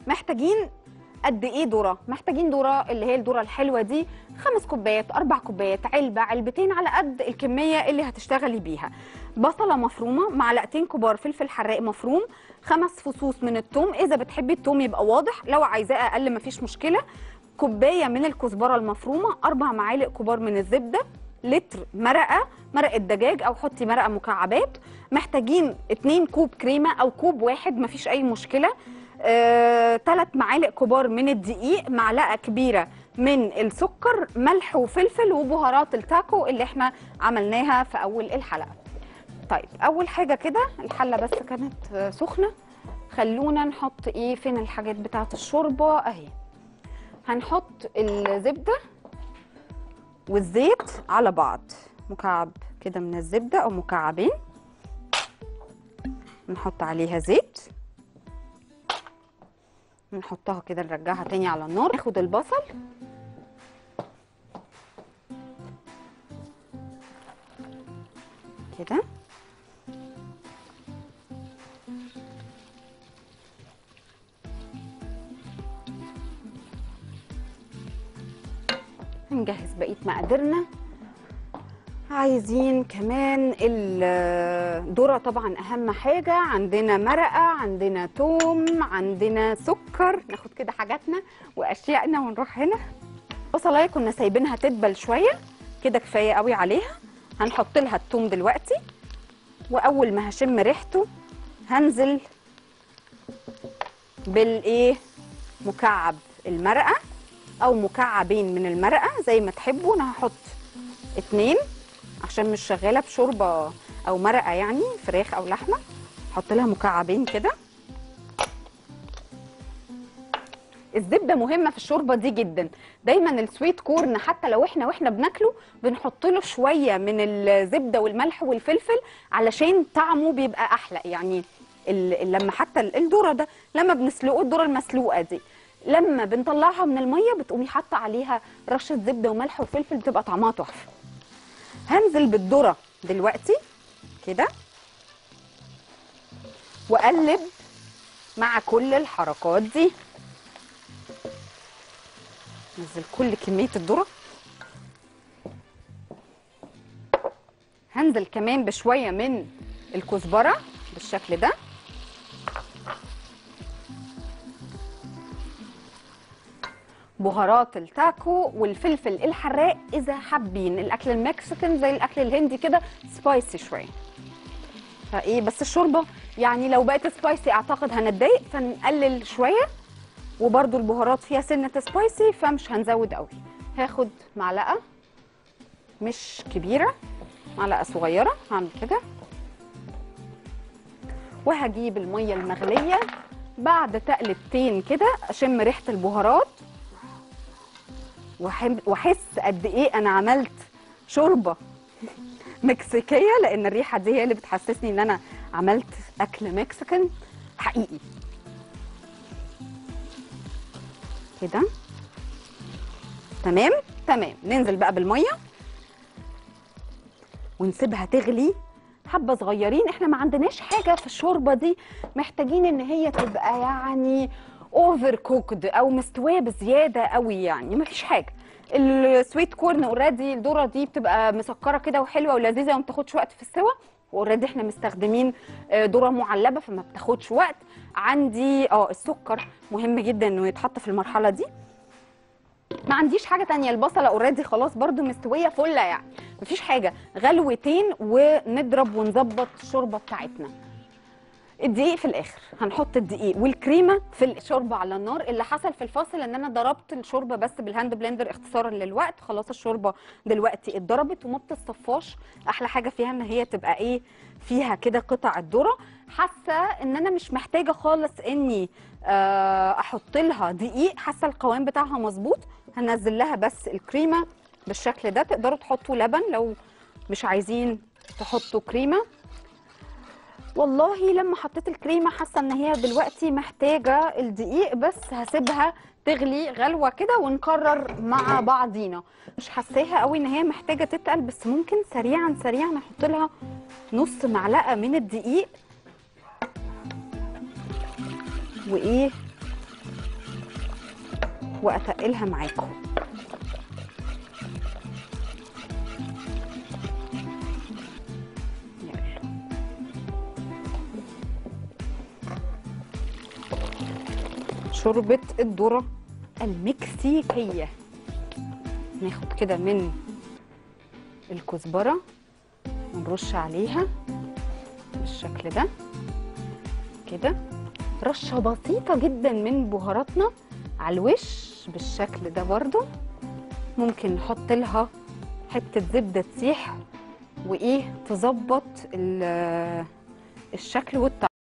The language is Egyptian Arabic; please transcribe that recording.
محتاجين قد ايه ذره محتاجين ذره اللي هي الذره الحلوه دي خمس كوبايات اربع كوبايات علبه علبتين على قد الكميه اللي هتشتغلي بيها بصله مفرومه معلقتين كبار فلفل حراق مفروم خمس فصوص من الثوم اذا بتحبي الثوم يبقى واضح لو عايزاه اقل مفيش مشكله كوبايه من الكزبره المفرومه اربع معالق كبار من الزبده لتر مرقه مرقه دجاج او حطي مرقه مكعبات محتاجين 2 كوب كريمه او كوب واحد مفيش اي مشكله ثلاث معالق كبار من الدقيق معلقه كبيره من السكر ملح وفلفل وبهارات التاكو اللي احنا عملناها في اول الحلقه طيب اول حاجه كده الحله بس كانت آه، سخنه خلونا نحط ايه فين الحاجات بتاعه الشوربه اهي هنحط الزبده والزيت على بعض مكعب كده من الزبده او مكعبين نحط عليها زيت نحطها كده نرجعها تاني على النار ناخد البصل كده هنجهز بقية مقاديرنا عايزين كمان الذرة طبعا أهم حاجة عندنا مرقة عندنا توم عندنا سكر ناخد كده حاجاتنا وأشيائنا ونروح هنا بصلاية كنا سايبينها تدبل شوية كده كفاية قوي عليها هنحط لها التوم دلوقتي وأول ما هشم ريحته هنزل بالإيه مكعب المرقة أو مكعبين من المرقة زي ما تحبوا أنا هحط اتنين عشان مش شغاله بشوربه او مرقه يعني فراخ او لحمه احط لها مكعبين كده الزبده مهمه في الشوربه دي جدا دايما السويت كورن حتى لو احنا واحنا بناكله بنحط له شويه من الزبده والملح والفلفل علشان طعمه بيبقى احلى يعني ال- لما حتى ال- الذره ده لما بنسلقه الذره المسلوقه دي لما بنطلعها من الميه بتقومي حاطه عليها رشه زبده وملح وفلفل بتبقى طعمها تحفه هنزل بالذره دلوقتي كده واقلب مع كل الحركات دي نزل كل كميه الذره هنزل كمان بشويه من الكزبره بالشكل ده بهارات التاكو والفلفل الحراق اذا حابين الاكل المكسيكان زي الاكل الهندي كده سبايسي شويه فايه بس الشوربه يعني لو بقت سبايسي اعتقد هنتضايق فنقلل شويه وبرده البهارات فيها سنه سبايسي فمش هنزود قوي هاخد معلقه مش كبيره معلقه صغيره هعمل كده وهجيب الميه المغليه بعد تقلبتين كده اشم ريحه البهارات وأحب- واحس قد ايه انا عملت شوربه مكسيكيه لان الريحه دي هي اللي بتحسسني ان انا عملت اكل مكسيكان حقيقي كده تمام تمام ننزل بقى بالميه ونسيبها تغلي حبه صغيرين احنا ما عندناش حاجه في الشوربه دي محتاجين ان هي تبقى يعني اوفر كوكد او مستويه بزياده قوي يعني ما فيش حاجه السويت كورن اوريدي الذره دي بتبقى مسكره كده وحلوه ولذيذه وما بتاخدش وقت في السوا واوريدي احنا مستخدمين آه، ذره معلبه فما بتاخدش وقت عندي اه السكر مهم جدا انه يتحط في المرحله دي ما عنديش حاجه تانية البصله اوريدي خلاص برضو مستويه فله يعني مفيش حاجه غلوتين ونضرب ونظبط الشوربه بتاعتنا الدقيق في الاخر هنحط الدقيق والكريمه في الشوربه على النار اللي حصل في الفاصل ان انا ضربت الشوربه بس بالهاند بلندر اختصارا للوقت خلاص الشوربه دلوقتي اتضربت وما بتتصفاش احلى حاجه فيها ان هي تبقى ايه فيها كده قطع الذره حاسه ان انا مش محتاجه خالص اني آه، احط لها دقيق حاسه القوام بتاعها مظبوط هنزل لها بس الكريمه بالشكل ده تقدروا تحطوا لبن لو مش عايزين تحطوا كريمه والله لما حطيت الكريمه حاسه ان هي دلوقتي محتاجه الدقيق بس هسيبها تغلي غلوه كده ونكرر مع بعضينا مش حاساها قوي ان هي محتاجه تتقل بس ممكن سريعا سريعا احط لها نص معلقه من الدقيق وايه واتقلها معاكم يلا شوربة الذرة المكسيكية ناخد كده من الكزبرة ونرش عليها بالشكل ده كده رشة بسيطة جدا من بهاراتنا على الوش بالشكل ده برضو ممكن نحط لها حتة زبدة تسيح وايه تظبط ال- الشكل والطعم